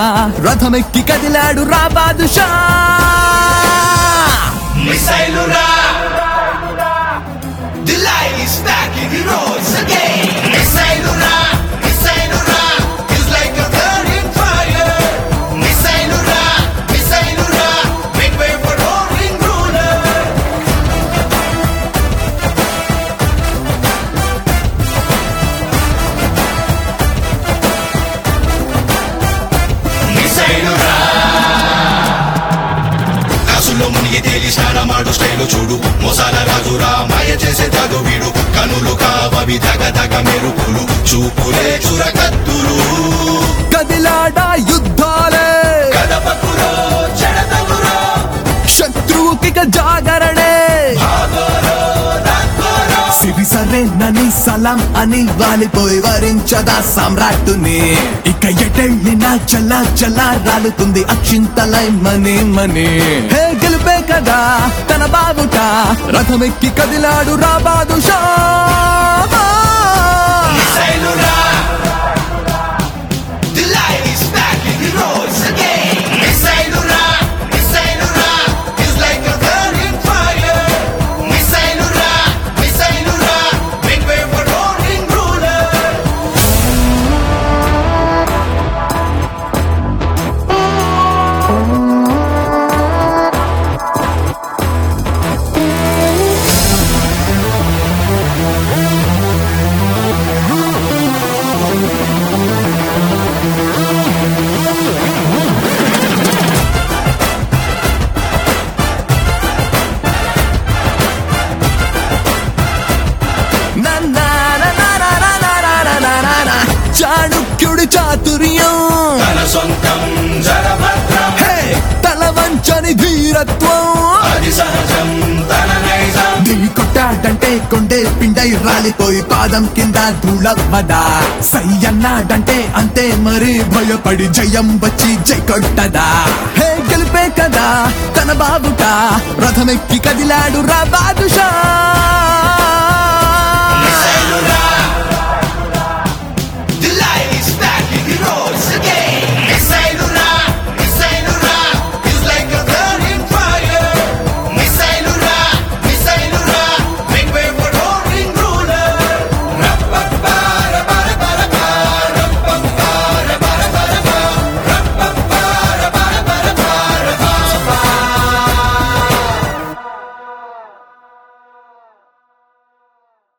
రథమెక్కి కదిలాడు రా badusha మిసైలురా The light is back in the roads again. మిసైలురా మిసైలురా is like a burning fire. మిసైలురా మిసైలురా make way for roaring ruler. మిసైలురా కాసులో మునిగి తేలి స్నానమాడు style చూడు మోసాల రాజురా మాయ చేసే తాగు వీడు కనులు కావవి దగ దగ మెరుపులు చూపులే చురకత్తులు కదిలాడా యుద్ధాలే కదపకురో చెడతకురో శత్రువుకిక జాగరణే ఆగోరో దాక్కోరో సిరి సరేనని సలాం అని వాలిపోయి వరించదా సామ్రాట్టుని ఇక ఎటెళ్ళినా చల్లా చల్లా రాలుతుంది అక్షింతలై మనీ మనీ హే గెలిపే కదా తన బాబుట రథమెక్కి కదిలాడు రా badusha మిసైలురా The light is back in the roads again. మిసైలురా మిసైలురా is like a burning fire. మిసైలురా మిసైలురా make way for roaring ruler. నా నా నా నా నా నా నా నా నా నా నా నా. చాణుక్యుడి చాతుర్యం తన సొంతం జరభద్రం హే తల వంచని ధీరత్వం అది సహజం తన నైజం నీ కొట్టాడంటే కొండే పిండై రాలిపోయి పాదం కింద ధూళవ్వదా సై అన్నాడంటే అంతే మరి భయపడి జయం వచ్చి జై కొట్టదా హే గెలిపే కదా తన బాబుట రథమెక్కి కదిలాడు రా బాదుషా